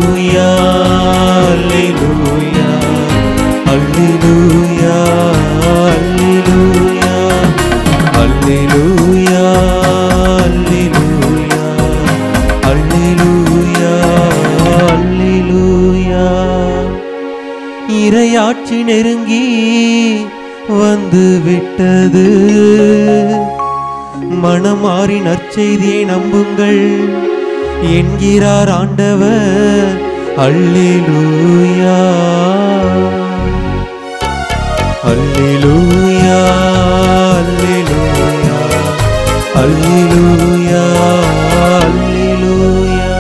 அல்லேலூயா அல்லேலூயா அல்லேலூயா அல்லேலூயா அல்லேலூயா அல்லேலூயா அல்லேலூயா அல்லேலூயா இரையாட்சி நெருங்கி வந்து விட்டது மனமாறி நற்செய்தியை நம்புங்கள் என்கிறார் ஆண்டவர் அல்லேலூயா அல்லேலூயா அல்லேலூயா அல்லேலூயா அல்லேலூயா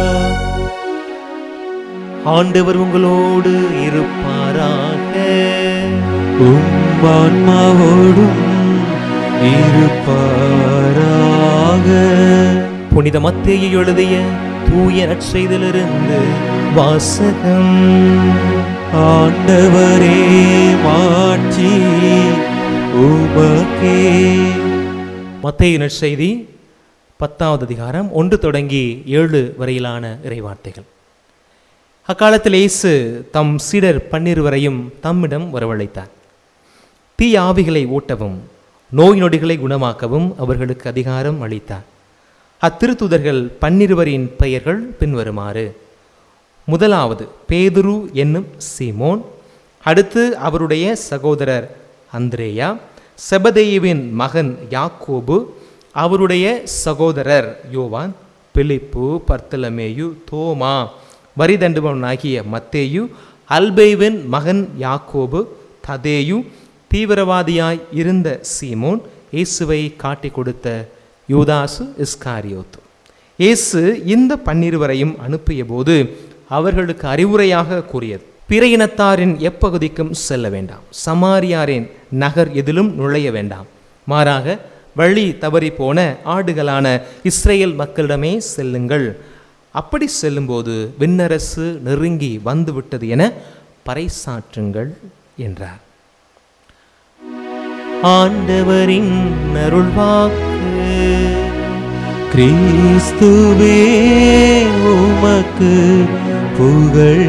ஆண்டவர் உங்களோடு இருப்பாராக உம்மான்மாவோடும் இருப்பாராக புனித மத்தேயு எழுதிய தூய நற்செய்திலிருந்து வாசகம் ஆண்டவரே மாட்சி உமக்கே மத்தேயு நற்செய்தி பத்தாவது அதிகாரம் ஒன்று தொடங்கி ஏழு வரையிலான இறைவார்த்தைகள் அக்காலத்தில் இயேசு தம் சீடர் பன்னிருவரையும் தம்மிடம் வரவழைத்தார் தீய ஆவிகளை ஓட்டவும் நோய் நொடிகளை குணமாக்கவும் அவர்களுக்கு அதிகாரம் அளித்தார் அத்திருத்துதர்கள் பன்னிருவரின் பெயர்கள் பின்வருமாறு முதலாவது பேதுரு என்னும் சீமோன் அடுத்து அவருடைய சகோதரர் அந்திரேயா செபதேயுவின் மகன் யாக்கோபு அவருடைய சகோதரர் யோவான் பிலிப்பு பர்த்தலமேயு தோமா வரிதண்டுபவனாகிய மத்தேயு அல்பேவின் மகன் யாக்கோபு ததேயு தீவிரவாதியாய் இருந்த சீமோன் இயேசுவை காட்டிக் கொடுத்த யூதாசு இஸ்காரியோத்து இயேசு இந்த பன்னிருவரையும் அனுப்பிய போது அவர்களுக்கு அறிவுரையாக கூறியது பிற இனத்தாரின் எப்பகுதிக்கும் செல்ல வேண்டாம் சமாரியாரின் நகர் எதிலும் நுழைய வேண்டாம் மாறாக வழி தவறி போன ஆடுகளான இஸ்ரேல் மக்களிடமே செல்லுங்கள் அப்படி செல்லும்போது விண்ணரசு நெருங்கி வந்துவிட்டது என பறைசாற்றுங்கள் என்றார் ஆண்டவரின் அருள்வாக்கு கிறிஸ்துவே உமக்கு புகழ்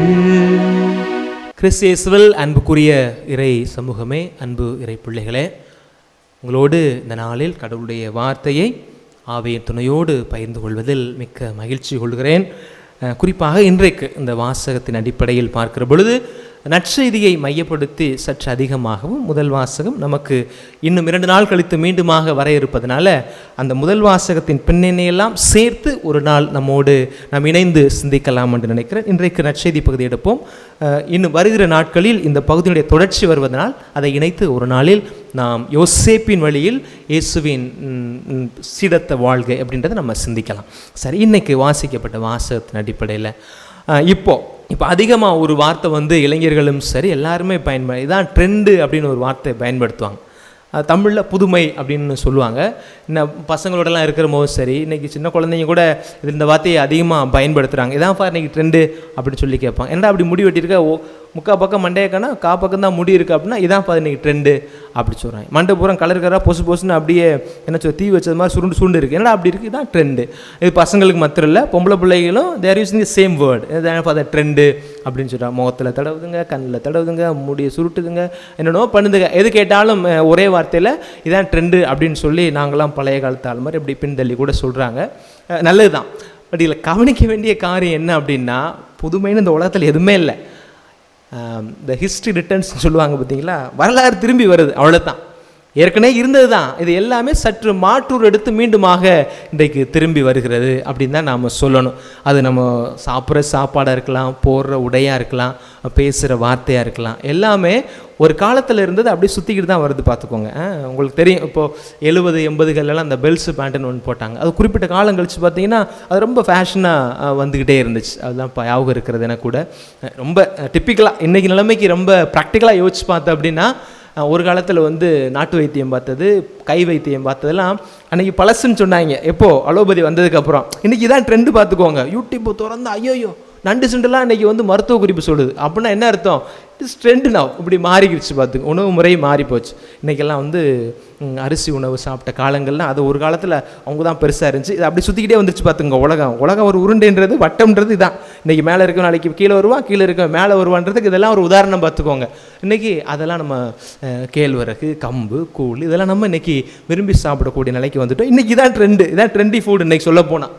கிறிஸ்தியேசுவில் அன்புக்குரிய இறை சமூகமே அன்பு இறை பிள்ளைகளே உங்களோடு இந்த நாளில் கடவுளுடைய வார்த்தையை ஆவியின் துணையோடு பகிர்ந்து கொள்வதில் மிக்க மகிழ்ச்சி கொள்கிறேன் அஹ், குறிப்பாக இன்றைக்கு இந்த வாசகத்தின் அடிப்படையில் பார்க்கிற பொழுது நற்செய்தியை மையப்படுத்தி சற்று அதிகமாகவும் முதல் வாசகம் நமக்கு இன்னும் இரண்டு நாள் கழித்து மீண்டுமாக வர இருப்பதனால அந்த முதல் வாசகத்தின் பின்னணியெல்லாம் சேர்த்து ஒரு நாள் நம்மோடு நாம் இணைந்து சிந்திக்கலாம் என்று நினைக்கிறேன் இன்றைக்கு நற்செய்தி பகுதி எடுப்போம் அஹ், இன்னும் வருகிற நாட்களில் இந்த பகுதியினுடைய தொடர்ச்சி வருவதனால் அதை இணைத்து ஒரு நாளில் நாம் யோசேப்பின் வழியில் இயேசுவின் ம், ம், சீடத்த வாழ்க்கை அப்படின்றத நம்ம சிந்திக்கலாம் சரி இன்னைக்கு வாசிக்கப்பட்ட வாசகத்தின் அடிப்படையில் அஹ், இப்போ இப்போ அதிகமாக ஒரு வார்த்தை வந்து இளைஞர்களும் சரி எல்லாருமே பயன்படு இதான் ட்ரெண்டு அப்படின்னு ஒரு வார்த்தையை பயன்படுத்துவாங்க அது தமிழில் புதுமை அப்படின்னு சொல்லுவாங்க இன்னும் பசங்களோடலாம் இருக்கிற போதும் சரி இன்றைக்கி சின்ன குழந்தைங்க கூட இது இந்த வார்த்தையை அதிகமாக பயன்படுத்துகிறாங்க இதான் பார் இன்னைக்கு ட்ரெண்டு அப்படின்னு சொல்லி கேட்பாங்க என்னடா அப்படி முடி வெட்டியிருக்க ஓ முக்கா பக்கம் மண்டையக்கானா கா பக்கம் தான் முடி இருக்குது அப்படின்னா இதான் பாரு இன்னைக்கு ட்ரெண்டு அப்படி சொல்கிறாங்க மண்டை பூரா கலர் கலராக பொசு பொசுன்னு அப்படியே என்ன சொல் தீ வச்சது மாதிரி சுருண்டு சுருண்டு இருக்குது என்னடா அப்படி இருக்குது இதான் ட்ரெண்டு இது பசங்களுக்கு மாத்திரம் இல்லை பொம்பளை பிள்ளைகளும் they use the same word இதான் பார்த்தா ட்ரெண்டு அப்படின்னு சொல்கிறாங்க முகத்தில் தடவுதுங்க கண்ணில் தடவுதுங்க முடியை சுருட்டுதுங்க என்னென்னோ பண்ணுதுங்க எது கேட்டாலும் அஹ், ஒரே வார்த்தையில் இதான் ட்ரெண்டு அப்படின்னு சொல்லி நாங்களாம் பழைய காலத்து ஆள் மாதிரி இப்படி பின்தள்ளி கூட சொல்கிறாங்க நல்லது தான் பட் இதில் கவனிக்க வேண்டிய காரியம் என்ன அப்படின்னா புதுமைன்னு இந்த உலகத்தில் எதுவுமே இல்லை இந்த ஹிஸ்ட்ரி ரிட்டர்ன்ஸ் சொல்லுவாங்க பார்த்தீங்களா வரலாறு திரும்பி வருது அவ்வளோதான் ஏற்கனவே இருந்தது தான் இது எல்லாமே சற்று மாற்றூர் எடுத்து மீண்டுமாக இன்றைக்கு திரும்பி வருகிறது அப்படின்னு தான் நாம் சொல்லணும் அது நம்ம சாப்பிட்ற சாப்பாடாக இருக்கலாம் போடுற உடையாக இருக்கலாம் பேசுகிற வார்த்தையாக இருக்கலாம் எல்லாமே ஒரு காலத்தில் இருந்தது அப்படியே சுற்றிக்கிட்டு தான் வருது பார்த்துக்கோங்க ஆ, உங்களுக்கு தெரியும் இப்போது எழுபது எண்பதுகள்லாம் அந்த பெல்ஸ் பேண்ட்டுன்னு ஒன்று போட்டாங்க அது குறிப்பிட்ட காலம் கழிச்சு பார்த்தீங்கன்னா அது ரொம்ப ஃபேஷனாக வந்துக்கிட்டே இருந்துச்சு அதுதான் இப்போ ஞாபகம் இருக்கிறது எனக்கு கூட அஹ் ரொம்ப டிப்பிக்கலாக இன்றைக்கி நிலைமைக்கு ரொம்ப ப்ராக்டிக்கலாக யோசிச்சு பார்த்தேன் அப்படின்னா அஹ் ஒரு காலத்தில் வந்து நாட்டு வைத்தியம் பார்த்தது கை வைத்தியம் பார்த்ததெல்லாம் அன்னைக்கு பழசுன்னு சொன்னாங்க எப்போ அலோபதி வந்ததுக்கப்புறம் இன்றைக்கி தான் ட்ரெண்டு பார்த்துக்கோங்க யூடியூப் திறந்து ஐயோயோ நண்டு சுண்டெல்லாம் இன்னைக்கு வந்து மருத்துவ குறிப்பு சொல்லுது அப்படின்னா என்ன அர்த்தம் இட்ஸ் ட்ரெண்டு now இப்படி மாறிக்கிடுச்சு பார்த்துங்க உணவு முறை மாறி போச்சு இன்றைக்கெல்லாம் வந்து ம், அரிசி உணவு சாப்பிட்ட காலங்கள்லாம் அது ஒரு காலத்தில் அவங்க தான் பெருசாக இருந்துச்சு இது அப்படி சுற்றிக்கிட்டே வந்துருச்சு பார்த்துங்க உலகம் உலகம் ஒரு உருண்டைன்றது வட்டம்ன்றது இதான் இன்றைக்கி மேலே இருக்க நாளைக்கு கீழே வருவான் கீழே இருக்க மேலே வருவான்றதுக்கு இதெல்லாம் ஒரு உதாரணம் பார்த்துக்கோங்க இன்றைக்கி அதெல்லாம் நம்ம அஹ், கேழ்வரகு கம்பு கூழ் இதெல்லாம் நம்ம இன்றைக்கி விரும்பி சாப்பிடக்கூடிய நிலைக்கு வந்துட்டோம் இன்றைக்கி இதான் ட்ரெண்டு இதான் ட்ரெண்டி ஃபுட் இன்றைக்கி சொல்ல போனால்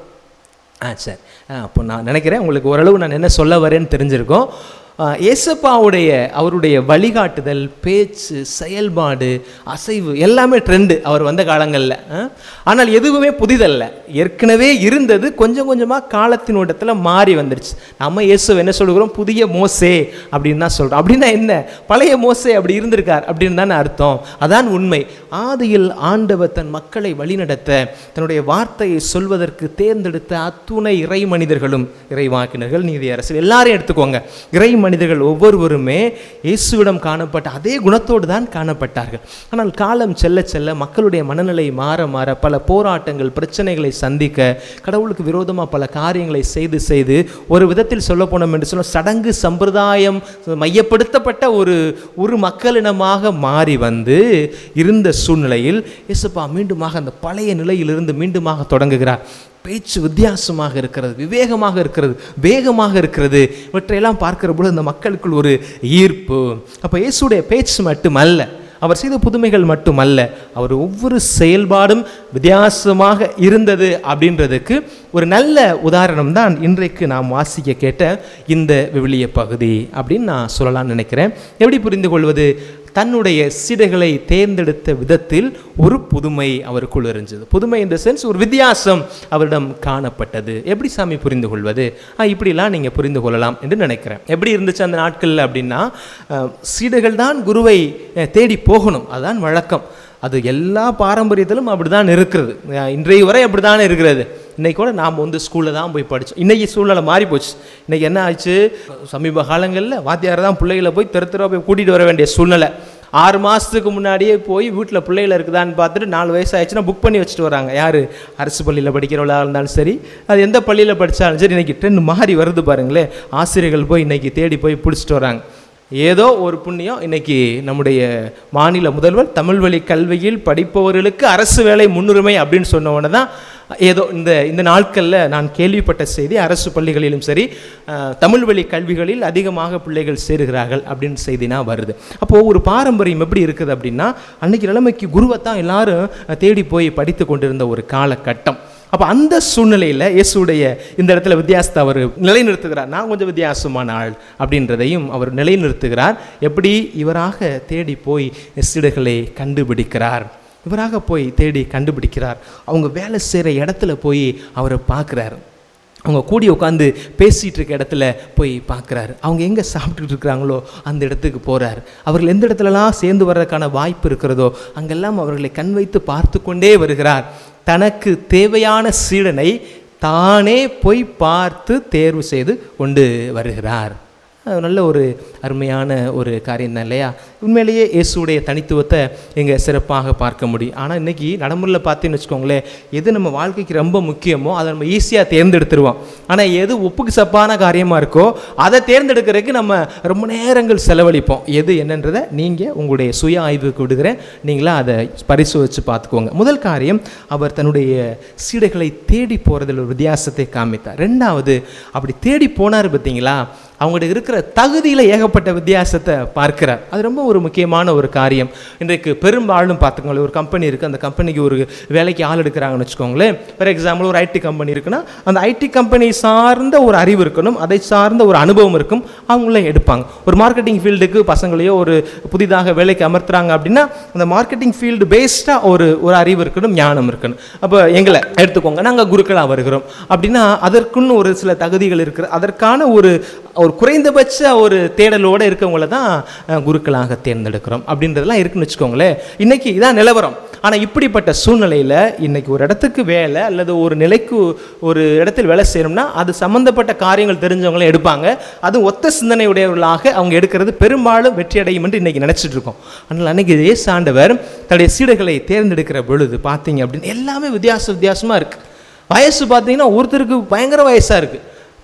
ஆ சரி ஆ அப்போ நான் நினைக்கிறேன் உங்களுக்கு ஓரளவு நான் என்ன சொல்ல வரேன்னு தெரிஞ்சிருக்கோம் ஆ, ஏசப்பாவுடைய அவருடைய வழிகாட்டுதல் பேச்சு செயல்பாடு அசைவு எல்லாமே ட்ரெண்டு அவர் வந்த காலங்களில் ஆனால் எதுவுமே புதிதல்ல ஏற்கனவே இருந்தது கொஞ்சம் கொஞ்சமாக காலத்தின் ஓட்டத்தில் மாறி வந்துடுச்சு நம்ம இயேசு என்ன சொல்கிறோம் புதிய மோசே அப்படின்னு தான் சொல்கிறோம் அப்படின்னா என்ன பழைய மோசே அப்படி இருந்திருக்கார் அப்படின்னு தானே அர்த்தம் அதான் உண்மை ஆதியில் ஆண்டவர் தன் மக்களை வழிநடத்த தன்னுடைய வார்த்தையை சொல்வதற்கு தேர்ந்தெடுத்த அத்துணை இறை மனிதர்களும் இறைவாக்கினர்கள் நீதி அரசு எல்லாரையும் எடுத்துக்கோங்க இறை மனிதர்கள் ஒவ்வொருவருமே இயேசுவிடம் காணப்பட்ட அதே குணத்தோடு தான் காணப்பட்டார்கள் ஆனால் காலம் செல்ல செல்ல மக்களுடைய மனநிலை மாற மாற பல போராட்டங்கள் பிரச்சனைகளை சந்திக்க கடவுளுக்கு விரோதமாக பல காரியங்களை செய்து செய்து ஒரு விதத்தில் சொல்ல போனோம் என்று சொன்ன சடங்கு சம்பிரதாயம் மையப்படுத்தப்பட்ட ஒரு ஒரு மக்களினமாக மாறி வந்து இருந்த சூழ்நிலையில் இயேசுப்பா மீண்டுமாக அந்த பழைய நிலையிலிருந்து மீண்டுமாக தொடங்குகிறார் பேச்சு வித்தியாசமாக இருக்கிறது விவேகமாக இருக்கிறது வேகமாக இருக்கிறது இவற்றையெல்லாம் பார்க்கிற பொழுது அந்த மக்களுக்குள் ஒரு ஈர்ப்பு அப்போ இயேசுடைய பேச்சு மட்டுமல்ல அவர் செய்த புதுமைகள் மட்டுமல்ல அவர் ஒவ்வொரு செயல்பாடும் வித்தியாசமாக இருந்தது அப்படின்றதுக்கு ஒரு நல்ல உதாரணம் தான் இன்றைக்கு நாம் வாசிக்க கேட்ட இந்த விவிலிய பகுதி அப்படின்னு நான் சொல்லலாம்னு நினைக்கிறேன் எப்படி புரிந்து கொள்வது தன்னுடைய சீடைகளை தேர்ந்தெடுத்த விதத்தில் ஒரு புதுமை அவருக்குள் இருந்தது புதுமை இந்த சென்ஸ் ஒரு வித்தியாசம் அவரிடம் காணப்பட்டது எப்படி சாமி புரிந்து கொள்வது ஆ, இப்படிலாம் நீங்கள் புரிந்து கொள்ளலாம் என்று நினைக்கிறேன் எப்படி இருந்துச்சு அந்த நாட்களில் அப்படின்னா அஹ், சீடர்கள் தான் குருவை அஹ், தேடி போகணும் அதுதான் வழக்கம் அது எல்லா பாரம்பரியத்திலும் அப்படி தான் இருக்கிறது அஹ், இன்றைய வரை அப்படி தான் இருக்கிறது இன்னைக்கு கூட நாம் வந்து ஸ்கூலில் தான் போய் படித்தோம் இன்னைக்கு சூழ்நிலை மாறி போச்சு இன்னைக்கு என்ன ஆச்சு சமீப காலங்களில் வாத்தியார் தான் பிள்ளைகளை போய் தெரு தெருவா போய் கூட்டிகிட்டு வர வேண்டிய சூழ்நிலை ஆறு மாதத்துக்கு முன்னாடியே போய் வீட்டில் பிள்ளைகள் இருக்குதான்னு பார்த்துட்டு நாலு வயசு ஆயிடுச்சுன்னா புக் பண்ணி வச்சுட்டு வராங்க யார் அரசு பள்ளியில் படிக்கிறவளா இருந்தாலும் சரி அது எந்த பள்ளியில் படித்தாலும் சரி இன்னைக்கு ட்ரெண்ட் மாறி வருது பாருங்களேன் ஆசிரியர்கள் போய் இன்னைக்கு தேடி போய் பிடிச்சிட்டு வராங்க ஏதோ ஒரு புண்ணியம் இன்னைக்கு நம்முடைய மாநில முதல்வர் தமிழ் வழி கல்வியில் படிப்பவர்களுக்கு அரசு வேலை முன்னுரிமை அப்படின்னு சொன்ன உடனே தான் ஏதோ இந்த இந்த நாட்களில் நான் கேள்விப்பட்ட செய்தி அரசு பள்ளிகளிலும் சரி அஹ், தமிழ் வழி கல்விகளில் அதிகமாக பிள்ளைகள் சேருகிறார்கள் அப்படின்னு செய்தினா வருது அப்போது ஒரு பாரம்பரியம் எப்படி இருக்குது அப்படின்னா அன்னைக்கு நிலைமைக்கு குருவை தான் எல்லாரும் தேடி போய் படித்து கொண்டிருந்த ஒரு காலகட்டம் அப்போ அந்த சூழ்நிலையில் இயேசுடைய இந்த இடத்துல வித்தியாசத்தை அவர் நிலைநிறுத்துகிறார் நான் கொஞ்சம் வித்தியாசமான ஆள் அப்படின்றதையும் அவர் நிலைநிறுத்துகிறார் எப்படி இவராக தேடி போய் சீடர்களை கண்டுபிடிக்கிறார் இவராக போய் தேடி கண்டுபிடிக்கிறார் அவங்க வேலை செய்கிற இடத்துல போய் அவரை பார்க்குறாரு அவங்க கூடி உட்காந்து பேசிகிட்டு இருக்க இடத்துல போய் பார்க்குறாரு அவங்க எங்கே சாப்பிட்டுட்டு இருக்கிறாங்களோ அந்த இடத்துக்கு போகிறார் அவர்கள் எந்த இடத்துலலாம் சேர்ந்து வர்றதுக்கான வாய்ப்பு இருக்கிறதோ அங்கெல்லாம் அவர்களை கண் வைத்து பார்த்து கொண்டே வருகிறார் தனக்கு தேவையான சீடனை தானே போய் பார்த்து தேர்வு செய்து கொண்டு வருகிறார் அது நல்ல ஒரு அருமையான ஒரு காரியம் தான் இல்லையா உண்மையிலேயே இயேசுடைய தனித்துவத்தை இங்கே சிறப்பாக பார்க்க முடியும் ஆனால் இன்னைக்கு நடைமுறையில் பார்த்தீங்கன்னு வச்சுக்கோங்களேன் எது நம்ம வாழ்க்கைக்கு ரொம்ப முக்கியமோ அதை நம்ம ஈஸியாக தேர்ந்தெடுத்துருவோம் ஆனால் எது ஒப்புக்கு சப்பான காரியமாக இருக்கோ அதை தேர்ந்தெடுக்கிறதுக்கு நம்ம ரொம்ப நேரங்கள் செலவழிப்போம் எது என்னன்றதை நீங்கள் உங்களுடைய சுய ஆய்வுக்கு விடுகிறேன் நீங்களா அதை பரிசோதித்து பார்த்துக்கோங்க முதல் காரியம் அவர் தன்னுடைய சீடைகளை தேடி போகிறதில் ஒரு வித்தியாசத்தை காமித்தார் ரெண்டாவது அப்படி தேடி போனார் பார்த்தீங்களா அவங்கள்ட்ட இருக்கிற தகுதியில் ஏகப்பட்ட வித்தியாசத்தை பார்க்கிறார் அது ரொம்ப ஒரு முக்கியமான ஒரு காரியம் இன்றைக்கு பெரும்பாலும் பார்த்துக்கோங்களேன் ஒரு கம்பெனி இருக்குது அந்த கம்பெனிக்கு ஒரு வேலைக்கு ஆள் எடுக்கிறாங்கன்னு வச்சுக்கோங்களேன் ஃபார் எக்ஸாம்பிள் ஒரு ஐடி கம்பெனி இருக்குன்னா அந்த ஐடி கம்பெனி சார்ந்த ஒரு அறிவு இருக்கணும் அதை சார்ந்த ஒரு அனுபவம் இருக்கும் அவங்கள எடுப்பாங்க ஒரு மார்க்கெட்டிங் ஃபீல்டுக்கு பசங்களையோ ஒரு புதிதாக வேலைக்கு அமர்த்துறாங்க அப்படின்னா அந்த மார்க்கெட்டிங் ஃபீல்டு பேஸ்டாக ஒரு ஒரு அறிவு இருக்கணும் ஞானம் இருக்கணும் அப்போ எங்களை எடுத்துக்கோங்க நாங்கள் குருக்களாக வருகிறோம் அப்படின்னா அதற்குன்னு ஒரு சில தகுதிகள் இருக்குது அதற்கான ஒரு ஒரு குறைந்தபட்ச ஒரு தேடலோடு இருக்கவங்கள தான் அஹ், குருக்களாக தேர்ந்தெடுக்கிறோம் அப்படின்றதெல்லாம் இருக்குன்னு வச்சுக்கோங்களேன் இன்னைக்கு இதான் நிலவரம் ஆனால் இப்படிப்பட்ட சூழ்நிலையில் இன்னைக்கு ஒரு இடத்துக்கு வேலை அல்லது ஒரு நிலைக்கு ஒரு இடத்தில் வேலை செய்யணும்னா அது சம்மந்தப்பட்ட காரியங்கள் தெரிஞ்சவங்களே எடுப்பாங்க அது ஒத்த சிந்தனையுடையவர்களாக அவங்க எடுக்கிறது பெரும்பாலும் வெற்றி அடையும் என்று இன்னைக்கு நினைச்சிட்டு இருக்கோம் ஆனால் அன்னைக்கு இயேசு ஆண்டவர் தன்னுடைய சீடர்களை தேர்ந்தெடுக்கிற பொழுது பார்த்தீங்க அப்படின்னு எல்லாமே வித்தியாச வித்தியாசமாக இருக்குது வயசு பார்த்தீங்கன்னா ஒருத்தருக்கு பயங்கர வயசாக இருக்குது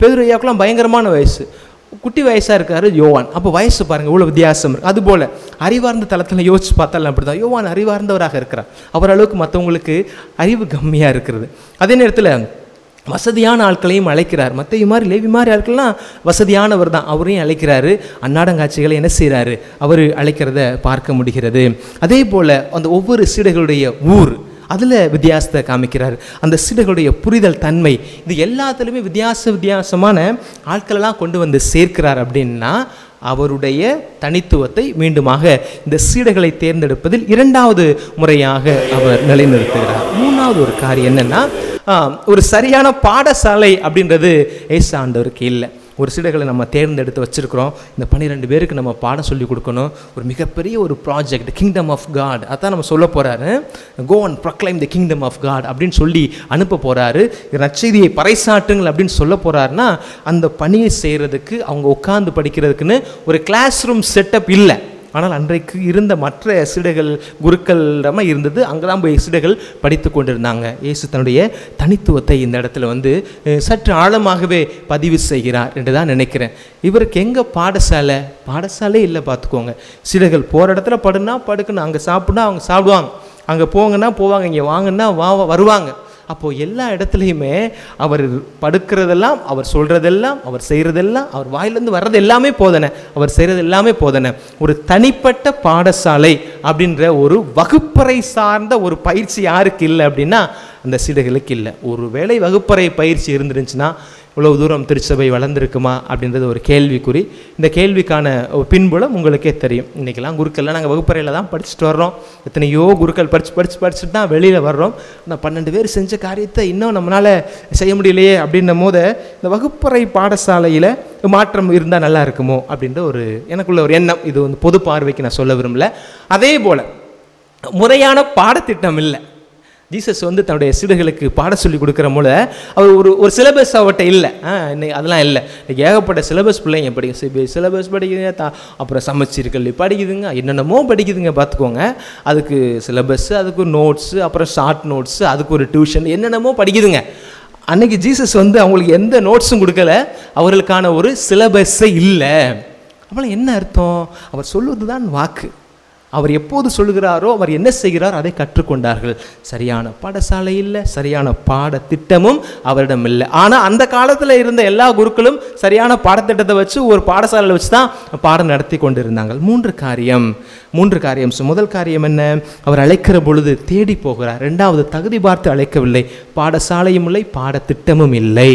பேதுரு ஐயாவுக்குலாம் பயங்கரமான வயசு குட்டி வயசாக இருக்காரு யோவான் அப்போ வயசு பாருங்கள் இவ்வளோ வித்தியாசம் இருக்கு அதுபோல் அறிவார்ந்த தளத்தில் யோசிச்சு பார்த்தாலும் அப்படி தான் யோவான் அறிவார்ந்தவராக இருக்கிறார் அவர் அளவுக்கு மற்றவங்களுக்கு அறிவு கம்மியாக இருக்கிறது அதே நேரத்தில் வசதியான ஆட்களையும் அழைக்கிறார் மற்ற மாதிரி லேவி மாதிரி ஆட்கள்லாம் வசதியானவர் தான் அவரையும் அழைக்கிறாரு அன்னாடங்காட்சிகளை என்ன செய்கிறாரு அவர் அழைக்கிறத பார்க்க முடிகிறது அதே போல் அந்த ஒவ்வொரு சீடர்களுடைய ஊர் அதில் வித்தியாசத்தை காமிக்கிறார் அந்த சீடர்களுடைய புரிதல் தன்மை இது எல்லாத்துலேயுமே வித்தியாச வித்தியாசமான ஆட்களெல்லாம் கொண்டு வந்து சேர்க்கிறார் அப்படின்னா அவருடைய தனித்துவத்தை மீண்டுமாக இந்த சீடர்களை தேர்ந்தெடுப்பதில் இரண்டாவது முறையாக அவர் நிலைநிறுத்துகிறார் மூணாவது ஒரு காரியம் என்னன்னா ஆ, ஒரு சரியான பாடசாலை அப்படின்றது ஏசு ஆண்டவருக்கு இல்லை ஒரு சீடர்களை நம்ம தேர்ந்தெடுத்து வச்சிருக்கிறோம் இந்த பன்னிரெண்டு பேருக்கு நம்ம பாடம் சொல்லி கொடுக்கணும் ஒரு மிகப்பெரிய ஒரு ப்ராஜெக்ட் கிங்டம் ஆஃப் காட் அதான் நம்ம சொல்ல போகிறாரு go and proclaim the kingdom of God அப்படின்னு சொல்லி அனுப்ப போகிறாரு நற்செய்தியை பறைசாட்டுங்கள் அப்படின்னு சொல்ல போகிறாருன்னா அந்த பணியை செய்கிறதுக்கு அவங்க உட்காந்து படிக்கிறதுக்குன்னு ஒரு கிளாஸ் ரூம் செட்டப் இல்லை ஆனால் அன்றைக்கு இருந்த மற்ற சீடர்கள் குருக்களிடமா இருந்தது அங்கே தான் போய் சீடர்கள் படித்து கொண்டிருந்தாங்க இயேசு தன்னுடைய தனித்துவத்தை இந்த இடத்துல வந்து அஹ், சற்று ஆழமாகவே பதிவு செய்கிறார் என்று தான் நினைக்கிறேன் இவருக்கு எங்கே பாடசாலை பாடசாலை இல்லை பார்த்துக்கோங்க சீடர்கள் போகிற இடத்துல படுனா படுக்கணும் அங்கே சாப்பிட்னா அவங்க சாப்பிடுவாங்க அங்கே போங்கன்னா போவாங்க இங்கே வாங்கன்னா வா வா- வருவாங்க அப்போது எல்லா இடத்துலையுமே அவர் படுக்கிறதெல்லாம் அவர் சொல்கிறதெல்லாம் அவர் செய்கிறதெல்லாம் அவர் வாயிலேருந்து வர்றது எல்லாமே போதனை அவர் செய்கிறது எல்லாமே போதனை ஒரு தனிப்பட்ட பாடசாலை அப்படின்ற ஒரு வகுப்பறை சார்ந்த ஒரு பயிற்சி யாருக்கு இல்லை அப்படின்னா அந்த சீடர்களுக்கு இல்லை ஒரு வேளை வகுப்பறை பயிற்சி இருந்துருந்துச்சுன்னா இவ்வளவு தூரம் திருச்சபை வளர்ந்துருக்குமா அப்படின்றது ஒரு கேள்விக்குறி இந்த கேள்விக்கான ஒரு பின்புலம் உங்களுக்கே தெரியும் இன்றைக்கெல்லாம் குருக்கள்லாம் நாங்கள் வகுப்பறையில் தான் படிச்சுட்டு வர்றோம் எத்தனையோ குருக்கள் படித்து படித்து படிச்சுட்டு தான் வெளியில் வர்றோம் ஆனால் பன்னெண்டு பேர் செஞ்ச காரியத்தை இன்னும் நம்மளால் செய்ய முடியலையே அப்படின்னும் போது இந்த வகுப்பறை பாடசாலையில் மாற்றம் இருந்தால் நல்லா இருக்குமோ அப்படின்ற ஒரு எனக்குள்ள ஒரு எண்ணம் இது வந்து பொது பார்வைக்கு நான் சொல்ல விரும்பல அதே போல் முறையான பாடத்திட்டம் இல்லை ஜீசஸ் வந்து தன்னுடைய சீடர்களுக்கு பாட சொல்லி கொடுக்குற போல அவர் ஒரு ஒரு சிலபஸ் அவர்கிட்ட இல்லை ஆ இன்னைக்கு அதெல்லாம் இல்லை இன்னைக்கு ஏகப்பட்ட சிலபஸ் பிள்ளைங்க படிக்க சிபி சிலபஸ் படிக்குதுங்க தா அப்புறம் சமச்சீர் கல்வி படிக்குதுங்க என்னென்னமோ படிக்குதுங்க பார்த்துக்கோங்க அதுக்கு சிலபஸ் அதுக்கு நோட்ஸு அப்புறம் ஷார்ட் நோட்ஸு அதுக்கு ஒரு டியூஷன் என்னென்னமோ படிக்குதுங்க அன்னைக்கு ஜீசஸ் வந்து அவங்களுக்கு எந்த நோட்ஸும் கொடுக்கல அவர்களுக்கான ஒரு சிலபஸ்ஸே இல்லை அப்போலாம் என்ன அர்த்தம் அவர் சொல்வது தான் வாக்கு அவர் எப்போது சொல்லுகிறாரோ அவர் என்ன செய்கிறார் அதை கற்றுக்கொண்டார்கள் சரியான பாடசாலை இல்லை சரியான பாடத்திட்டமும் அவரிடம் இல்லை ஆனால் அந்த காலத்தில் இருந்த எல்லா குருக்களும் சரியான பாடத்திட்டத்தை வச்சு ஒரு பாடசாலையில் வச்சு தான் பாடம் நடத்தி கொண்டிருந்தாங்க மூன்று காரியம் மூன்று காரியம் So, முதல் காரியம் என்ன அவர் அழைக்கிற பொழுது தேடி போகிறார் ரெண்டாவது தகுதி பார்த்து அழைக்கவில்லை பாடசாலையும் இல்லை பாடத்திட்டமும் இல்லை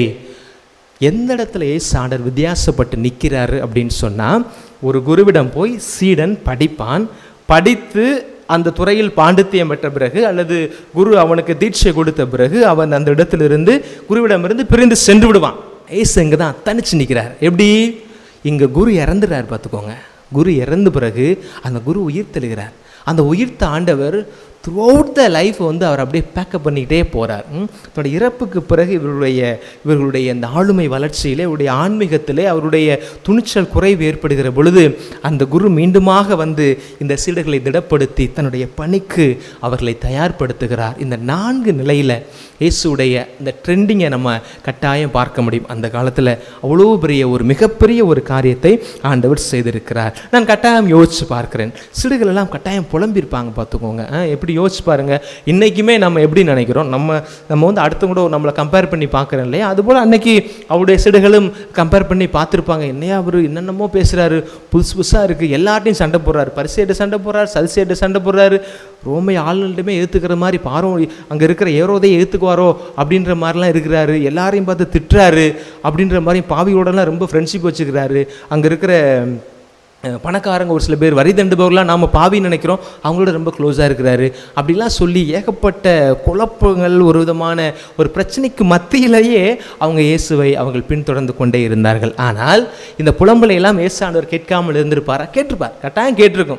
எந்த இடத்துல ஏசாண்டர் வித்தியாசப்பட்டு நிற்கிறாரு அப்படின்னு சொன்னால் ஒரு குருவிடம் போய் சீடன் படிப்பான் படித்து அந்த துறையில் பாண்டித்தியம் பெற்ற பிறகு அல்லது குரு அவனுக்கு தீட்சை கொடுத்த பிறகு அவன் அந்த இடத்திலிருந்து குருவிடமிருந்து பிரிந்து சென்று விடுவான் ஏசு இங்கே தான் தனிச்சு நிற்கிறார் எப்படி இங்கே குரு இறந்துறார் பார்த்துக்கோங்க குரு இறந்த பிறகு அந்த குரு உயிர் தெழுகிறார் அந்த உயிர்த்த ஆண்டவர் த்ரூ அவுட் த லைஃப் வந்து அவர் அப்படியே பேக்கப் பண்ணிக்கிட்டே போகிறார் தன்னோட இறப்புக்கு பிறகு இவருடைய இவர்களுடைய இந்த ஆளுமை வளர்ச்சியிலே இவருடைய ஆன்மீகத்திலே அவருடைய துணிச்சல் குறைவு ஏற்படுகிற பொழுது அந்த குரு மீண்டுமாக வந்து இந்த சீடர்களை திடப்படுத்தி தன்னுடைய பணிக்கு அவர்களை தயார்படுத்துகிறார் இந்த நான்கு நிலையில் இயேசுடைய இந்த ட்ரெண்டிங்கை நம்ம கட்டாயம் பார்க்க முடியும் அந்த காலத்தில் அவ்வளோ பெரிய ஒரு மிகப்பெரிய ஒரு காரியத்தை ஆண்டவர் செய்திருக்கிறார் நான் கட்டாயம் யோசிச்சு பார்க்கிறேன் சிறுகள் எல்லாம் கட்டாயம் புலம்பியிருப்பாங்க பார்த்துக்கோங்க ஆ, எப்படி யோசிச்சு பாருங்க இன்னைக்குமே நம்ம எப்படி நினைக்கிறோம் நம்ம நம்ம வந்து அடுத்தவங்க கூட நம்மளை கம்பேர் பண்ணி பார்க்குறோம் இல்லையா அதுபோல் அன்னைக்கு அவருடைய சிடுகளும் கம்பேர் பண்ணி பார்த்துருப்பாங்க என்னையா அவர் என்னென்னமோ பேசுகிறாரு புதுசு புதுசாக இருக்குது எல்லார்ட்டையும் சண்டை போடுறாரு பரிசேட்டு சண்டை போடுறாரு சதிசேட்டு சண்டை போடுறாரு ரோமை ஆளுநர்கிட்டமே ஏற்றுக்கிற மாதிரி பாரோ அங்கே இருக்கிற ஏரோதையை ஏற்றுக்குவாரோ அப்படின்ற மாதிரிலாம் இருக்கிறாரு எல்லாரையும் பார்த்து திட்டுறாரு அப்படின்ற மாதிரி பாவியோடலாம் ரொம்ப ஃப்ரெண்ட்ஷிப் வச்சுக்கிறாரு அங்கே இருக்கிற அஹ், பணக்காரங்க ஒரு சில பேர் வரி தண்டுபவர்களாம் நாம் பாவின்னு நினைக்கிறோம் அவங்களோட ரொம்ப க்ளோஸாக இருக்கிறாரு அப்படிலாம் சொல்லி ஏகப்பட்ட குழப்பங்கள் ஒரு விதமான ஒரு பிரச்சனைக்கு மத்தியிலேயே அவங்க இயேசுவை அவங்க பின்தொடர்ந்து கொண்டே இருந்தார்கள் ஆனால் இந்த புலம்பலை எல்லாம் இயேசு ஆண்டவர் கேட்காமல் இருந்திருப்பாரா கேட்டிருப்பார் கட்டாயம் கேட்டிருக்கும்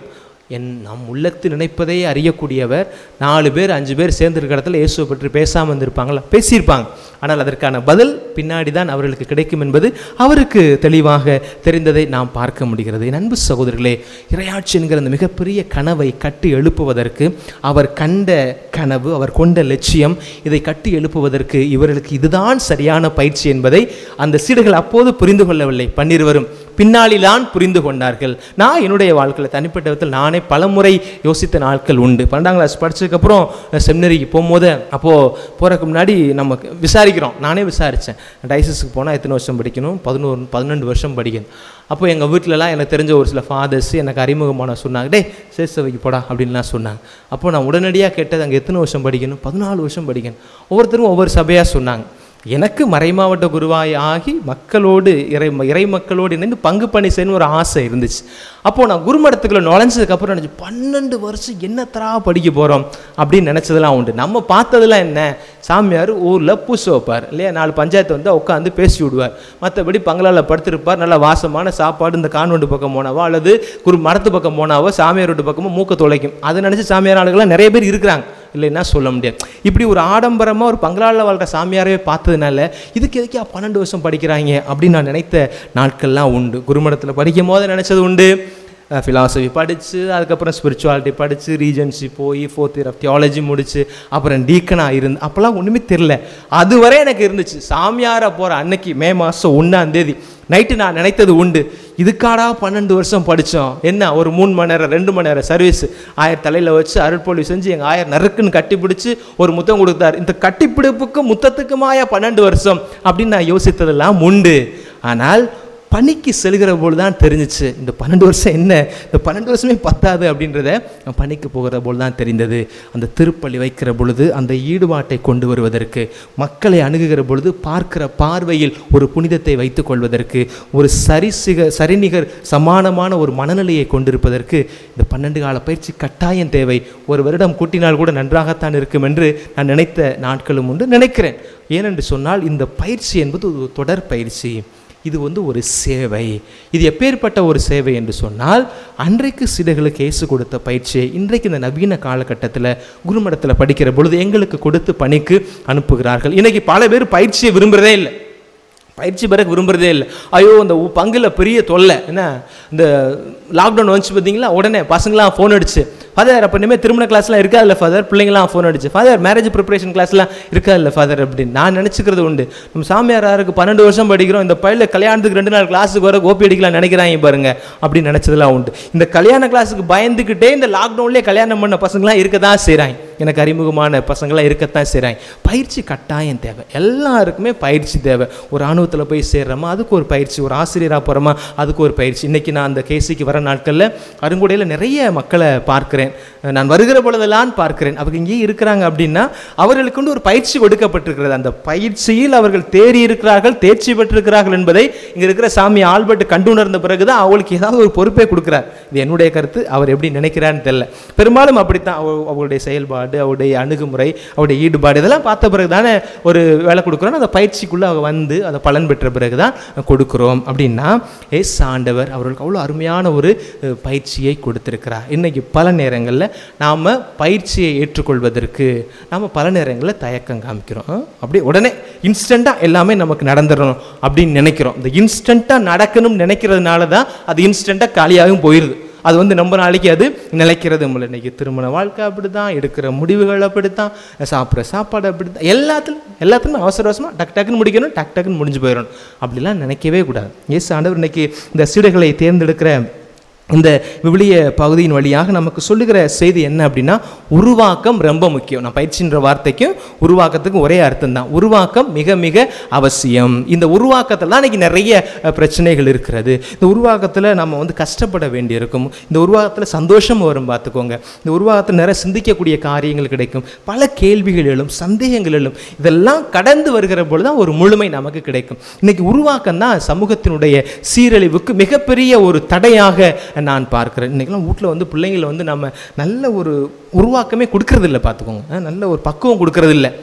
என் நம் உள்ளத்து நினைப்பதை அறியக்கூடியவர் நாலு பேர் அஞ்சு பேர் சேர்ந்திருக்க இடத்துல இயேசுவை பற்றி பேசாமல் இருந்திருப்பாங்களா பேசியிருப்பாங்க ஆனால் அதற்கான பதில் பின்னாடி தான் அவர்களுக்கு கிடைக்கும் என்பது அவருக்கு தெளிவாக தெரிந்ததை நாம் பார்க்க முடிகிறது என் அன்பு சகோதரர்களே இரையாட்சி என்கிற அந்த மிகப்பெரிய கனவை கட்டி எழுப்புவதற்கு அவர் கண்ட கனவு அவர் கொண்ட லட்சியம் இதை கட்டி எழுப்புவதற்கு இவர்களுக்கு இதுதான் சரியான பயிற்சி என்பதை அந்த சீடர்கள் அப்போது புரிந்து கொள்ளவில்லை பன்னிருவரும் பின்னாளிலான் புரிந்து கொண்டார்கள் நான் என்னுடைய வாழ்க்கையில் தனிப்பட்ட விதத்தில் நானே பலமுறை யோசித்த நாட்கள் உண்டு பன்னெண்டாம் கிளாஸ் படிச்சதுக்கப்புறம் செமினரிக்கு போகும்போது அப்போது போகிறதுக்கு முன்னாடி நம்ம விசாரிக்கிறோம் நானே விசாரித்தேன் டைசஸுக்கு போனால் எத்தனை வருஷம் படிக்கணும் பதினோரு பன்னெண்டு வருஷம் படிக்கணும் அப்போ எங்கள் வீட்டிலலாம் எனக்கு தெரிஞ்ச ஒரு சில ஃபாதர்ஸ் எனக்கு அறிமுகமான சொன்னாங்க டே சேசவைக்கு போடா அப்படின்லாம் சொன்னாங்க அப்போ நான் உடனடியாக கேட்டது அங்கே எத்தனை வருஷம் படிக்கணும் பதினாலு வருஷம் படிக்கணும் ஒவ்வொருத்தரும் ஒவ்வொரு சபையாக சொன்னாங்க எனக்கு மறைமாவட்ட குருவாய் ஆகி மக்களோடு இறை இறை மக்களோடு இணைந்து பங்கு பணி செய்யணும்னு ஒரு ஆசை இருந்துச்சு அப்போது நான் குருமடத்துக்குள்ள நுழைஞ்சதுக்கப்புறம் நினச்சி பன்னெண்டு வருஷம் என்னத்தரா படிக்க போகிறோம் அப்படின்னு நினச்சதெல்லாம் உண்டு நம்ம பார்த்ததெல்லாம் என்ன சாமியார் ஊரில் பூசு வைப்பார் இல்லையா நாலு பஞ்சாயத்து வந்து உட்காந்து பேசி விடுவார் மற்றபடி பங்களாவில் படுத்திருப்பார் நல்ல வாசமான சாப்பாடு இந்த கான்வெண்ட் பக்கம் போனாவோ அல்லது குரு மரத்து பக்கம் போனாவோ சாமியார் வீட்டு பக்கமோ மூக்க துளைக்கும் அதை நினச்சி சாமியார் ஆளுகள்லாம் நிறைய பேர் இருக்கிறாங்க இல்லைன்னா சொல்ல முடியாது இப்படி ஒரு ஆடம்பரமாக ஒரு பங்களாவில் வாழ்கிற சாமியாரவே பார்த்ததுனால இதுக்கு எதுக்கே பன்னெண்டு வருஷம் படிக்கிறாங்க அப்படின்னு நான் நினைத்த நாட்கள்லாம் உண்டு குருமடத்தில் படிக்கும் போது நினச்சது உண்டு ஃபிலாசபி படித்து அதுக்கப்புறம் ஸ்பிரிச்சுவாலிட்டி படித்து ரீஜன்சி போய் ஃபோர்த் இயர் ஆஃப் தியாலஜி முடித்து அப்புறம் டீக்கனாக இருந்து அப்போல்லாம் ஒன்றுமே தெரில அதுவரை எனக்கு இருந்துச்சு சாமியாரை போகிற அன்னைக்கு மே மாதம் ஒன்றாம் தேதி நைட்டு நான் நினைத்தது உண்டு இதுக்காடா பன்னெண்டு வருஷம் படித்தோம் என்ன ஒரு மூணு மணி நேரம் ரெண்டு மணி நேரம் சர்வீஸ் ஆயர் தலையில் வச்சு அருட்பொழி செஞ்சு எங்கள் ஆயர் நறுக்குன்னு கட்டிப்பிடிச்சு ஒரு முத்தம் கொடுத்தார் இந்த கட்டிப்பிடிப்புக்கும் முத்தத்துக்குமாயா பன்னெண்டு வருஷம் அப்படின்னு நான் யோசித்ததெல்லாம் உண்டு ஆனால் பணிக்கு செல்கிற போது தான் தெரிஞ்சிச்சு இந்த பன்னெண்டு வருஷம் என்ன இந்த பன்னெண்டு வருஷமே பத்தாது அப்படின்றத நான் பணிக்கு போகிற போது தான் தெரிந்தது அந்த திருப்பலி வைக்கிற பொழுது அந்த ஈடுபாட்டை கொண்டு வருவதற்கு மக்களை அணுகுகிற பொழுது பார்க்கிற பார்வையில் ஒரு புனிதத்தை வைத்துக் கொள்வதற்கு ஒரு சரிசிக சரிநிகர் சமானமான ஒரு மனநிலையை கொண்டிருப்பதற்கு இந்த பன்னெண்டு கால பயிற்சி கட்டாயம் தேவை ஒரு வருடம் கூட்டினால் கூட நன்றாகத்தான் இருக்கும் என்று நான் நினைத்த நாட்களும் உண்டு நினைக்கிறேன் ஏனென்று சொன்னால் இந்த பயிற்சி என்பது ஒரு தொடர் பயிற்சி இது வந்து ஒரு சேவை இது எப்பேற்பட்ட ஒரு சேவை என்று சொன்னால் அன்றைக்கு சிலைகளுக்கு இயேசு கொடுத்த பயிற்சியை இன்றைக்கு இந்த நவீன காலகட்டத்தில் குருமடத்தில் படிக்கிற பொழுது எங்களுக்கு கொடுத்து பணிக்கு அனுப்புகிறார்கள் இன்னைக்கு பல பேர் பயிற்சியை விரும்புகிறதே இல்லை பயிற்சி பெற விரும்புறதே இல்லை ஐயோ இந்த உ- பங்குல பெரிய தொல்லை என்ன இந்த லாக்டவுன் வந்துச்சு பார்த்தீங்களா உடனே பசங்களாம் ஃபோன் அடிச்சு ஃபாதர் அப்போ இனிமேல் திருமண கிளாஸ்லாம் இருக்காதுல்ல ஃபாதர் பிள்ளைங்களாம் ஃபோன் அடிச்சு ஃபாதர் மேரேஜ் ப்ரிப்பரேஷன் கிளாஸ்லாம் இருக்காதுல்ல ஃபாதர் அப்படின்னு நான் நினச்சிக்கிறது உண்டு நம்ம சாமியாராருக்கு பன்னெண்டு வருஷம் படிக்கிறோம் இந்த பையில கல்யாணத்துக்கு ரெண்டு நாள் கிளாஸுக்கு வர கோப்பி அடிக்கலாம் நினைக்கிறாங்க பாருங்க அப்படின்னு நினச்சதெல்லாம் உண்டு இந்த கல்யாண கிளாஸுக்கு பயந்துக்கிட்டே இந்த லாக்டவுன்லேயே கல்யாணம் பண்ண பசங்களாம் இருக்க தான் செய்கிறாங்க எனக்கு அறிமுகமான பசங்களாம் இருக்கத்தான் செய்கிறாங்க பயிற்சி கட்டாயம் தேவை எல்லாருக்குமே பயிற்சி தேவை ஒரு ஆணுவத்தில் போய் சேர்றோமா அதுக்கு ஒரு பயிற்சி ஒரு ஆசிரியராக போகிறோமா அதுக்கு ஒரு பயிற்சி இன்றைக்கி நான் அந்த கேசிக்கு வர நாட்களில் அருங்குடையில் நிறைய மக்களை பார்க்கிறேன் நான் வருகிற பொழுதெல்லாம் பார்க்கிறேன் அவங்க இங்கேயே இருக்கிறாங்க அப்படின்னா அவர்களுக்கு வந்து ஒரு பயிற்சி கொடுக்கப்பட்டிருக்கிறது அந்த பயிற்சியில் அவர்கள் தேறி இருக்கிறார்கள் தேர்ச்சி பெற்றிருக்கிறார்கள் என்பதை இங்கே இருக்கிற சாமி ஆல்பர்ட் கண்டுணர்ந்த பிறகு தான் அவங்களுக்கு ஏதாவது ஒரு பொறுப்பே கொடுக்குறார் இது என்னுடைய கருத்து அவர் எப்படி நினைக்கிறான்னு தெரியல பெரும்பாலும் அப்படித்தான் அவ- அவருடைய செயல்பாடு அவருடைய அணுகுமுறை அவருடைய ஈடுபாடு இதெல்லாம் பார்த்த பிறகு தானே ஒரு வேலை கொடுக்குறோம் அந்த பயிற்சிக்குள்ளே அவங்க வந்து அதை பலன் பெற்ற பிறகு தான் கொடுக்குறோம் அப்படின்னா எஸ் ஆண்டவர் அவர்களுக்கு அவ்வளோ அருமையான ஒரு அஹ், பயிற்சியை கொடுத்திருக்கிறார் இன்னைக்கு பல நேரங்களில் நாம் பயிற்சியை ஏற்றுக்கொள்வதற்கு நாம் பல நேரங்களில் தயக்கம் காமிக்கிறோம் அஹ், அப்படியே உடனே இன்ஸ்டண்ட்டாக எல்லாமே நமக்கு நடந்துடணும் அப்படின்னு நினைக்கிறோம் இந்த இன்ஸ்டண்ட்டாக நடக்கணும்னு நினைக்கிறதுனால தான் அது இன்ஸ்டண்ட்டாக காலியாகவும் போயிடுது அது வந்து ரொம்ப நாளைக்கு அது நிலைக்கிறது இல்லை இன்னைக்கு திருமண வாழ்க்கை அப்படி தான் எடுக்கிற முடிவுகள் அப்படி தான் சாப்பிட்ற சாப்பாடு அப்படி தான் எல்லாத்துலையும் எல்லாத்துலையும் அவசர அவசரமாக டக் டக்குன்னு முடிக்கணும் டக் டக்குன்னு முடிஞ்சு போயிடணும் அப்படிலாம் நினைக்கவே கூடாது இயேசு ஆண்டவர் இன்னைக்கு இந்த சீடுகளை தேர்ந்தெடுக்கிற இந்த விவிலிய பகுதியின் வழியாக நமக்கு சொல்லுகிற செய்தி என்ன அப்படின்னா உருவாக்கம் ரொம்ப முக்கியம் நான் பயிற்சின்ற வார்த்தைக்கும் உருவாக்கத்துக்கும் ஒரே அர்த்தம் தான் உருவாக்கம் மிக மிக அவசியம் இந்த உருவாக்கத்தில் தான் இன்னைக்கு நிறைய அஹ், பிரச்சனைகள் இருக்கிறது இந்த உருவாக்கத்தில் நம்ம வந்து கஷ்டப்பட வேண்டியிருக்கும் இந்த உருவாக்கத்தில் சந்தோஷம் வரும் பார்த்துக்கோங்க இந்த உருவாக்கத்தில் நிறைய சிந்திக்கக்கூடிய காரியங்கள் கிடைக்கும் பல கேள்விகள் எழும் சந்தேகங்கள் எழும் இதெல்லாம் கடந்து வருகிற பொழுது தான் ஒரு முழுமை நமக்கு கிடைக்கும் இன்னைக்கு உருவாக்கம் தான் சமூகத்தினுடைய சீரழிவுக்கு மிகப்பெரிய ஒரு தடையாக நான் பார்க்கிறேன் இன்றைக்கெல்லாம் வீட்டில் வந்து பிள்ளைங்களை வந்து நம்ம நல்ல ஒரு உருவாக்கமே கொடுக்கறது இல்லை பார்த்துக்கோங்க அஹ் நல்ல ஒரு பக்குவம் கொடுக்கறது இல்லை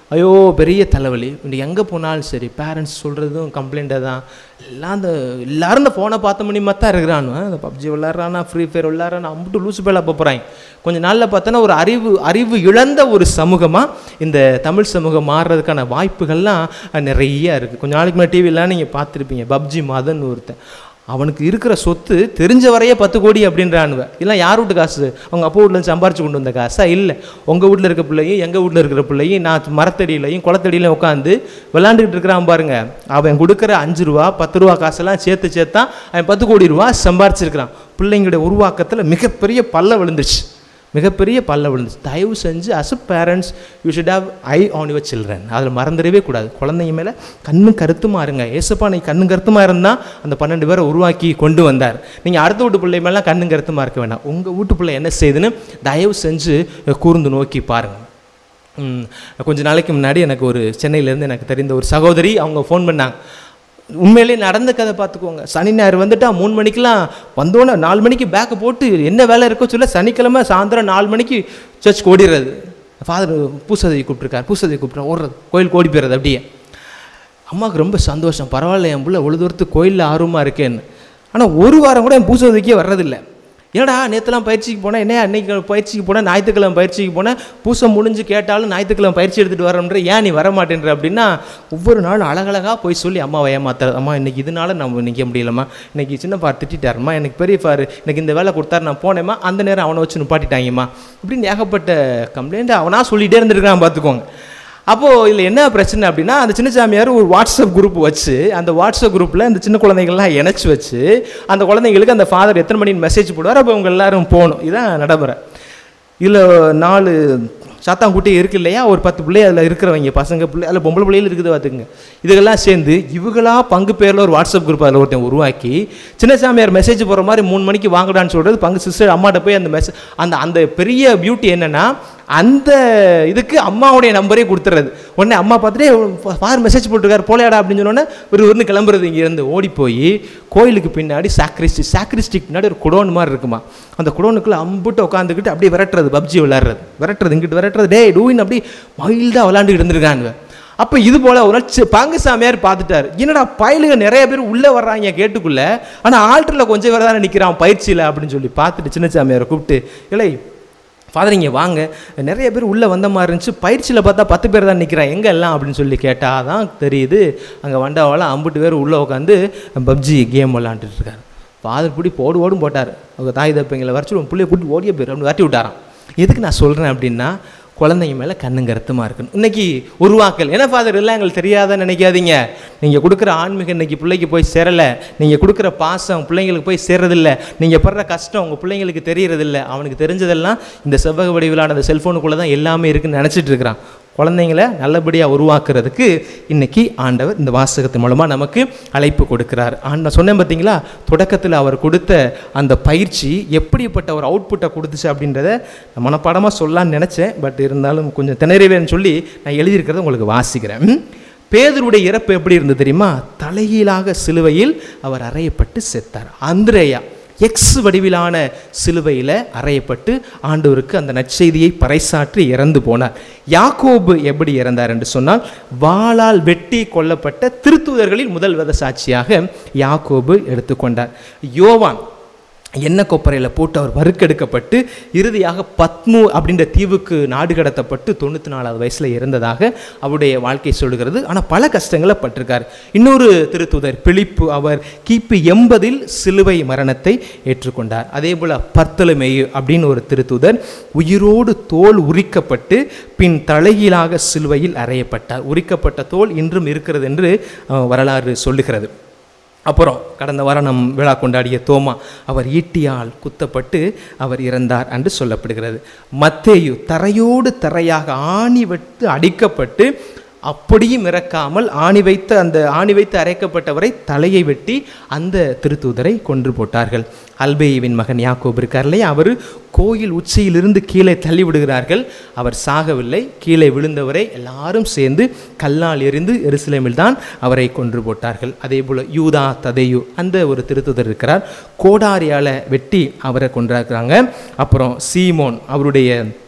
ஐயோ பெரிய தலைவலி இன்னைக்கு எங்கே போனாலும் சரி பேரண்ட்ஸ் சொல்கிறதும் கம்ப்ளைண்ட்டாக தான் எல்லாம் அந்த எல்லாரும் இந்த ஃபோனை பார்த்த முடியுமா தான் இருக்கிறானு அந்த பப்ஜி விளாட்றானா ஃப்ரீ ஃபயர் விளாட்றானா அம்பிட்டு லூசு பேலாக போகிறாங்க கொஞ்ச நாளில் பார்த்தோன்னா ஒரு அறிவு அறிவு இழந்த ஒரு சமூகமாக இந்த தமிழ் சமூகம் மாறுறதுக்கான வாய்ப்புகள்லாம் நிறைய இருக்குது கொஞ்ச நாளைக்கு முன்னாடி டிவிலாம் நீங்கள் பார்த்துருப்பீங்க பப்ஜி மதன் ஒருத்தன் அவனுக்கு இருக்கிற சொத்து தெரிஞ்ச வரையே பத்து கோடி அப்படின்றானுவ இல்லை யார் வீட்டு காசு அவங்க அப்பா வீட்டில் சம்பாரிச்சு கொண்டு வந்த காசா இல்லை உங்கள் வீட்டில் இருக்க பிள்ளையும் எங்கள் வீட்டில் இருக்கிற பிள்ளையும் நான் மரத்தடியிலையும் குளத்தடியிலையும் உட்காந்து விளாண்டுக்கிட்டு இருக்கிறான் பாருங்க அவன் கொடுக்குற அஞ்சு ரூபா பத்து ரூபா காசெல்லாம் சேர்த்து சேர்த்தா அவன் பத்து கோடி ரூபா சம்பாரிச்சிருக்கிறான் பிள்ளைங்களுடைய உருவாக்கத்தில் மிகப்பெரிய பல்ல விழுந்துச்சு மிகப்பெரிய பல்ல விழுந்துச்சு தயவு செஞ்சு as a parents you should have eye on your children அதில் மறந்துடவே கூடாது குழந்தைங்க மேலே கண்ணும் கருத்துமா இருங்க ஏசப்பா நீ கண்ணும் கருத்துமா இருந்தால் அந்த பன்னெண்டு பேரை உருவாக்கி கொண்டு வந்தார் நீங்கள் அடுத்த வீட்டு பிள்ளை மேலாம் கண்ணும் கருத்துமா இருக்க வேண்டாம் உங்கள் வீட்டு பிள்ளை என்ன செய்யுதுன்னு தயவு செஞ்சு கூர்ந்து நோக்கி பாருங்கள் ம், கொஞ்ச நாளைக்கு முன்னாடி எனக்கு ஒரு சென்னையிலேருந்து எனக்கு தெரிந்த ஒரு சகோதரி அவங்க ஃபோன் பண்ணாங்க உண்மையிலேயே நடந்த கதை பார்த்துக்கோங்க சனி ஞாயிறு வந்துட்டா மூணு மணிக்கெலாம் வந்தோன்னே நாலு மணிக்கு பேக்கை போட்டு என்ன வேலை இருக்கோ சொல்ல சனிக்கிழமை சாயந்தரம் நாலு மணிக்கு சர்ச்சுக்கு ஓடிடுறது ஃபாதர் பூசதி கூப்பிட்ருக்கார் பூசதி கூப்பிட்றேன் ஓடுறது கோயிலுக்கு ஓடி போயிடுறது அப்படியே அம்மாவுக்கு ரொம்ப சந்தோஷம் பரவாயில்ல என் பிள்ளை இவ்வளோ தூரத்துக்கு கோயிலில் ஆர்வமாக இருக்கேன்னு ஆனால் ஒரு வாரம் கூட என் பூசதிக்கே வர்றதில்லை ஏடா நேற்றுலாம் பயிற்சிக்கு போனேன் என்ன அன்னைக்கு பயிற்சிக்கு போனேன் ஞாயிற்றுக்கிழமை பயிற்சிக்கு போனேன் பூசம் முடிஞ்சு கேட்டாலும் ஞாயிற்றுக்கிழமை பயிற்சி எடுத்துகிட்டு வரேன்ற ஏன் நீ வர மாட்டேன்ற அப்படின்னா ஒவ்வொரு நாளும் அழகழகாக போய் சொல்லி அம்மாவை ஏமாத்துறது அம்மா இன்னைக்கு இதனால நம்ம நிற்க முடியலம்மா இன்னைக்கு சின்ன பார் திட்டாருமா எனக்கு பெரிய பார் எனக்கு இந்த வேலை கொடுத்தாரு நான் போனேம்மா அந்த நேரம் அவனை வச்சு நிப்பாட்டிட்டாங்கம்மா இப்படின்னு ஏகப்பட்ட கம்ப்ளைண்ட் அவனா சொல்லிகிட்டே இருந்திருக்கான் பார்த்துக்கோங்க அப்போது இதில் என்ன பிரச்சனை அப்படின்னா அந்த சின்ன சாமியார் ஒரு வாட்ஸ்அப் குரூப் வச்சு அந்த வாட்ஸ்அப் குரூப்பில் இந்த சின்ன குழந்தைங்கள்லாம் இணைச்சி வச்சு அந்த குழந்தைங்களுக்கு அந்த ஃபாதர் எத்தனை மணின்னு மெசேஜ் போடுவார் அப்போ அவங்க எல்லாரும் போகணும் இதுதான் நடைமுறை இதில் நாலு சாத்தாங்குட்டி இருக்கு இல்லையா ஒரு பத்து பிள்ளை அதில் இருக்கிறவங்க பசங்க பிள்ளை அதில் பொம்பளை பிள்ளைகள் இருக்குது பார்த்துக்குங்க இதுக்கெல்லாம் சேர்ந்து இவங்களா பங்கு பேரில் ஒரு வாட்ஸ்அப் குரூப் அதில் ஒருத்தன் உருவாக்கி சின்ன சாமியார் மெசேஜ் போகிற மாதிரி மூணு மணிக்கு வாங்கடான்னு சொல்கிறது பங்கு சிஸ்டர் அம்மாட்ட போய் அந்த மெசேஜ் அந்த அந்த பெரிய பியூட்டி என்னென்னா அந்த இதுக்கு அம்மாவுடைய நம்பரே கொடுத்துறது உடனே அம்மா பார்த்துட்டு ஃபார் மெசேஜ் போட்டிருக்காரு போலையாடா அப்படின்னு சொன்னோன்னே ஒரு ஒரு கிளம்புறது இங்கேருந்து ஓடி போய் கோயிலுக்கு பின்னாடி சாக்ரிஸ்டி சாக்ரிஸ்டிக் பின்னாடி ஒரு குடோன் மாதிரி இருக்குமா அந்த குடோனுக்குள்ளே அம்புட்டு உட்காந்துக்கிட்டு அப்படியே விரட்டுறது பப்ஜி விளாட்றது விரட்டுறது இங்கிட்டு விரட்டுறது டே டூயின் அப்படி மைல்டாக விளாண்டுக்கிட்டு இருந்திருக்காங்க அப்போ இது போல் ஒரு நாள் சி- பங்கு சாமியார் பார்த்துட்டார் என்னடா பயலுக நிறைய பேர் உள்ளே வர்றாங்க கேட்டுக்குள்ள ஆனால் ஆல்டரில் கொஞ்சம் பேர் தானே நிற்கிறான் பயிற்சியில் அப்படின்னு சொல்லி பார்த்துட்டு சின்ன சாமியாரை கூப்பிட்டு இல்லை ஃபாதர் இங்கே வாங்க நிறைய பேர் உள்ளே வந்த மாதிரி இருந்துச்சு பயிற்சியில் பார்த்தா பத்து பேர் தான் நிற்கிறான் எங்கே எல்லாம் அப்படின்னு சொல்லி கேட்டால் தான் தெரியுது அங்கே வண்டவாலாம் ஐம்பது பேர் உள்ளே உட்காந்து பப்ஜி கேம் விளாண்டுட்டு இருக்காரு ஃபாதர் பிடி போடு ஓடும் போட்டார் அவங்க தாய் தப்பைங்களை வரைச்சு உன் பிள்ளைய கூட்டி ஓடிய போயிரு அப்படின்னு வரட்டி விட்டாராம் எதுக்கு நான் சொல்கிறேன் அப்படின்னா குழந்தைங்க மேலே கண்ணும் கருத்துமாக இருக்கணும் இன்னைக்கு உருவாக்கல் என்ன ஃபாதர் எல்லாம் எங்களுக்கு தெரியாதுன்னு நினைக்காதீங்க நீங்கள் கொடுக்குற ஆன்மீகம் இன்னைக்கு பிள்ளைக்கு போய் சேரலை நீங்கள் கொடுக்குற பாசம் பிள்ளைங்களுக்கு போய் சேர்றதில்ல நீங்கள் படுற கஷ்டம் உங்கள் பிள்ளைங்களுக்கு தெரியறதில்ல அவனுக்கு தெரிஞ்சதெல்லாம் இந்த செவ்வக வடிவிலான அந்த செல்ஃபோனுக்குள்ளே தான் எல்லாமே இருக்குன்னு நினச்சிட்டு இருக்கிறான் குழந்தைங்கள நல்லபடியாக உருவாக்குறதுக்கு இன்னைக்கு ஆண்டவர் இந்த வாசகத்தின் மூலமாக நமக்கு அழைப்பு கொடுக்கிறார் ஆண்ட சொன்னேன் பார்த்தீங்களா தொடக்கத்தில் அவர் கொடுத்த அந்த பயிற்சி எப்படிப்பட்ட ஒரு அவுட்புட்டை கொடுத்துச்சு அப்படின்றத நான் மனப்பாடமாக சொல்லலாம்னு நினச்சேன் பட் இருந்தாலும் கொஞ்சம் திணறிவேன்னு சொல்லி நான் எழுதியிருக்கிறத உங்களுக்கு வாசிக்கிறேன் ம்? பேதருடைய இறப்பு எப்படி இருந்தது தெரியுமா தலைகீழாக சிலுவையில் அவர் அறையப்பட்டு செத்தார் அந்திரேயா எக்ஸ் வடிவிலான சிலுவையில் அறையப்பட்டு ஆண்டவருக்கு அந்த நற்செய்தியை பறைசாற்றி இறந்து போனார் யாக்கோபு எப்படி இறந்தார் என்று சொன்னால் வாளால் வெட்டி கொல்லப்பட்ட திருத்தூதர்களில் முதல் வித சாட்சியாக யாக்கோபு எடுத்துக்கொண்டார் யோவான் எண்ணெய் கொப்பரையில் போட்டு அவர் வறுக்கெடுக்கப்பட்டு இறுதியாக பத்மு அப்படின்ற தீவுக்கு நாடு கடத்தப்பட்டு தொண்ணூற்றி நாலாவது வயசில் இருந்ததாக அவருடைய வாழ்க்கை சொல்லுகிறது ஆனால் பல கஷ்டங்களை பட்டிருக்கார் இன்னொரு திருத்துதர் பிலிப்பு அவர் கிபி எண்பதில் சிலுவை மரணத்தை ஏற்றுக்கொண்டார் அதே போல் பர்த்தலமேயு அப்படின்னு ஒரு திருத்துதர் உயிரோடு தோல் உரிக்கப்பட்டு பின் தலைகீழாக சிலுவையில் அறையப்பட்டார் உரிக்கப்பட்ட தோல் இன்றும் இருக்கிறது என்று அஹ், வரலாறு சொல்லுகிறது அப்புறம் கடந்த வாரம் நம் விழா கொண்டாடிய தோமா அவர் ஈட்டியால் குத்தப்பட்டு அவர் இறந்தார் என்று சொல்லப்படுகிறது மத்தேயு தரையோடு தரையாக ஆணி வெட்டு அடிக்கப்பட்டு அப்படியும் இறக்காமல் ஆணி வைத்து அந்த ஆணி வைத்து அரைக்கப்பட்டவரை தலையை வெட்டி அந்த திருத்தூதரை கொன்று போட்டார்கள் அல்பேயுவின் மகன் யாக்கோப் இருக்கார் இல்லையா அவர் கோயில் உச்சியிலிருந்து கீழே தள்ளி விடுகிறார்கள் அவர் சாகவில்லை கீழே விழுந்தவரை எல்லாரும் சேர்ந்து கல்லால் எறிந்து எருசலேமில் தான் அவரை கொன்று போட்டார்கள் அதே போல் யூதா ததேயு அந்த ஒரு திருத்துதர் இருக்கிறார் கோடாரியால் வெட்டி அவரை கொன்றாக்குறாங்க அப்புறம் சீமோன் அவருடைய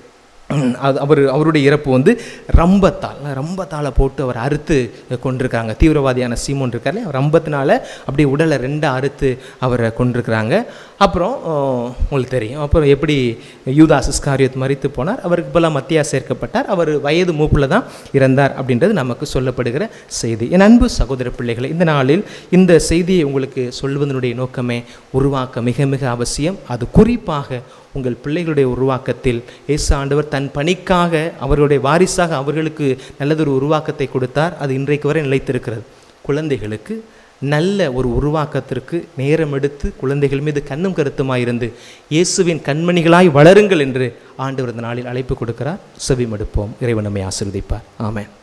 அது அவர் அவருடைய இறப்பு வந்து ரம்பத்தால் ரம்பத்தால் போட்டு அவர் அறுத்து கொண்டிருக்காங்க தீவிரவாதியான சீமோன் இருக்கார்ல ரம்பத்தினால அப்படியே உடலை ரெண்டாக அறுத்து அவரை கொண்டிருக்கிறாங்க அப்புறம் அஹ், உங்களுக்கு தெரியும் அப்புறம் எப்படி யூதாஸ் இஸ்காரியோத் மறித்து போனார் அவருக்கு போல மத்தியா சேர்க்கப்பட்டார் அவர் வயது மூப்பில் தான் இறந்தார் அப்படின்றது நமக்கு சொல்லப்படுகிற செய்தி என் அன்பு சகோதர பிள்ளைகளை இந்த நாளில் இந்த செய்தியை உங்களுக்கு சொல்வதனுடைய நோக்கமே உருவாக்க மிக மிக அவசியம் அது குறிப்பாக உங்கள் பிள்ளைகளுடைய உருவாக்கத்தில் இயேசு ஆண்டவர் தன் பணிக்காக அவர்களுடைய வாரிசாக அவர்களுக்கு நல்லதொரு உருவாக்கத்தை கொடுத்தார் அது இன்றைக்கு வரை நிலைத்திருக்கிறது குழந்தைகளுக்கு நல்ல ஒரு உருவாக்கத்திற்கு நேரம் எடுத்து குழந்தைகள் மீது கண்ணும் கருத்துமாயிருந்து இயேசுவின் கண்மணிகளாய் வளருங்கள் என்று ஆண்டவர் இந்த நாளில் அழைப்பு கொடுக்கிறார் செவி மடுப்போம் இறைவன் நம்மை ஆசீர்வதிப்பார் ஆமென்